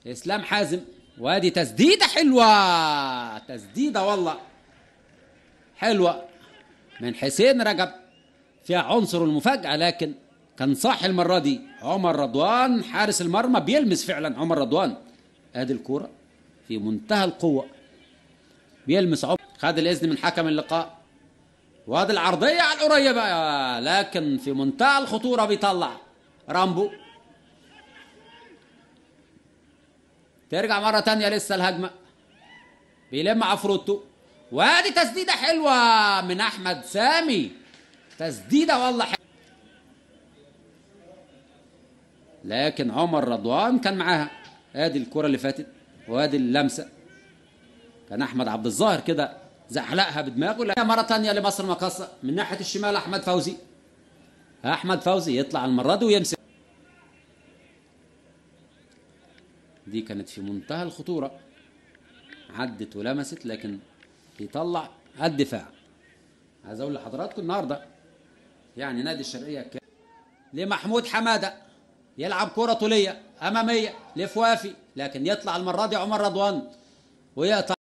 اسلام حازم وادي تسديده حلوه تسديده والله حلوه من حسين رجب فيها عنصر المفاجاه لكن كان صح المره دي عمر رضوان حارس المرمى بيلمس فعلا عمر رضوان ادي الكوره في منتهى القوه بيلمس عمر خد الاذن من حكم اللقاء وادي العرضيه على القريبه لكن في منتهى الخطوره بيطلع رامبو ترجع مرة تانية لسه الهجمة بيلم عفروتو وادي تسديدة حلوة من أحمد سامي تسديدة والله حلوة لكن عمر رضوان كان معاها ادي الكرة اللي فاتت وادي اللمسة كان أحمد عبد الظاهر كده زحلقها بدماغه لا مرة تانية لمصر مقصة من ناحية الشمال أحمد فوزي أحمد فوزي يطلع المرة دي ويمسك دي كانت في منتهى الخطورة عدت ولمست لكن يطلع الدفاع عايز اقول لحضراتكم النهارده يعني نادي الشرقيه كان لمحمود حماده يلعب كرة طولية أمامية لفوافي لكن يطلع المرة دي عمر رضوان ويقطع